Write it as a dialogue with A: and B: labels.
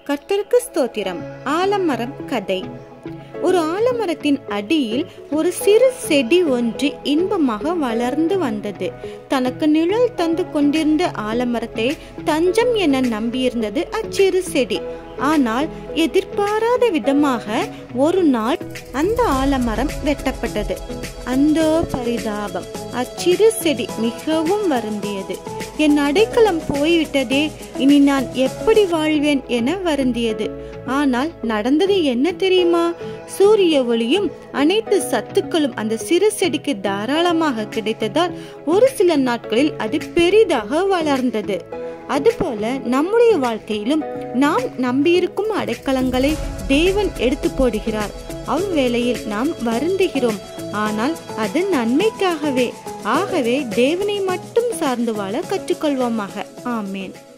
A: கர்த்தருக்கு ஸ்தோத்திரம் ஆலமரம் கதை ஒரு ஆலமரத்தின் அடியில் ஒரு சிறு செடி ஒன்று இன்பமாக வளர்ந்து வந்தது தனக்கு நிழல் தந்து கொண்டிருந்த ஆலமரத்தை தஞ்சம் என நம்பியிருந்தது அச்சிறு செடி ஆனால் எதிர்பாராத விதமாக ஒரு நாள் அந்த ஆலமரம் வெட்டப்பட்டது அந்த பரிதாபம் அச்சிறு செடி மிகவும் வருந்தியது என் அடைக்கலம் போய்விட்டதே இனி நான் எப்படி வாழ்வேன் என வருந்தியது ஆனால் நடந்தது என்ன தெரியுமா சூரிய ஒளியும் அனைத்து சத்துக்களும் அந்த சிறு செடிக்கு தாராளமாக கிடைத்ததால் ஒரு சில நாட்களில் அது பெரிதாக வளர்ந்தது அதுபோல நம்முடைய வாழ்க்கையிலும் நாம் நம்பியிருக்கும் அடைக்கலங்களை தேவன் எடுத்து போடுகிறார் அவ்வேளையில் நாம் வருந்துகிறோம் ஆனால் அது நன்மைக்காகவே ஆகவே தேவனை மட்டும் சார்ந்து வாழ கற்றுக்கொள்வோமாக ஆமேன்